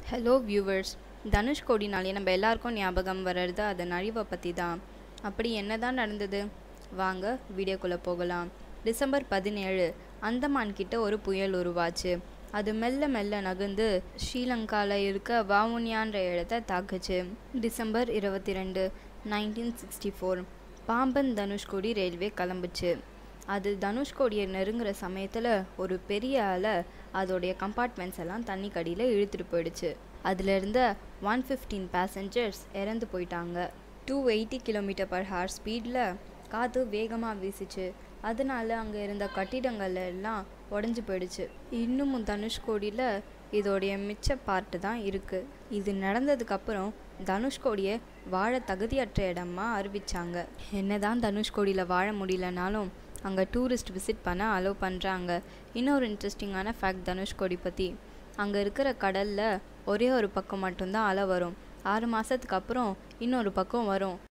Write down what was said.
hello viewers தனுஷ்கோடினாலே நம்ம எல்லாருக்கும் ஞாபகம் வர்றது அதன் அழிவை பற்றி தான் அப்படி என்ன தான் நடந்தது வாங்க வீடியோக்குள்ளே போகலாம் டிசம்பர் பதினேழு அந்தமான் கிட்ட ஒரு புயல் உருவாச்சு அது மெல்ல மெல்ல நகர்ந்து ஸ்ரீலங்காவில் இருக்க வாவுனியான்ற இடத்த தாக்குச்சு டிசம்பர் இருபத்தி ரெண்டு nineteen sixty four Pamban Dhanushkodi railway கிளம்புச்சு அது தனுஷ்கோடியை நெருங்குற சமயத்தில் ஒரு பெரிய அலை அதோடைய கம்பார்ட்மெண்ட்ஸ் எல்லாம் தண்ணி கடியில் இழுத்துட்டு போயிடுச்சு அதில் இருந்த ஒன் ஃபிஃப்டீன் பேசஞ்சர்ஸ் இறந்து போயிட்டாங்க two eighty kilometre per hour ஸ்பீடில் காற்று வேகமாக வீசிச்சு அதனால அங்கே இருந்த கட்டிடங்கள் எல்லாம் உடஞ்சி போயிடுச்சு இன்னமும் தனுஷ்கோடியில் இதோடைய மிச்ச பார்ட்டு தான் இருக்குது இது நடந்ததுக்கப்புறம் தனுஷ்கோடியை வாழ தகுதியற்ற இடமா அறிவிச்சாங்க என்னதான் தனுஷ்கோடியில் வாழ முடியலனாலும் அங்கே டூரிஸ்ட் விசிட் பண்ண அலோவ் பண்ணுறாங்க இன்னொரு இன்ட்ரெஸ்டிங்கான ஃபேக்ட் தனுஷ்கோடி பற்றி அங்கே இருக்கிற கடலில் ஒரே ஒரு பக்கம் மட்டும்தான் அலை வரும் ஆறு மாதத்துக்கு அப்புறம் இன்னொரு பக்கம் வரும்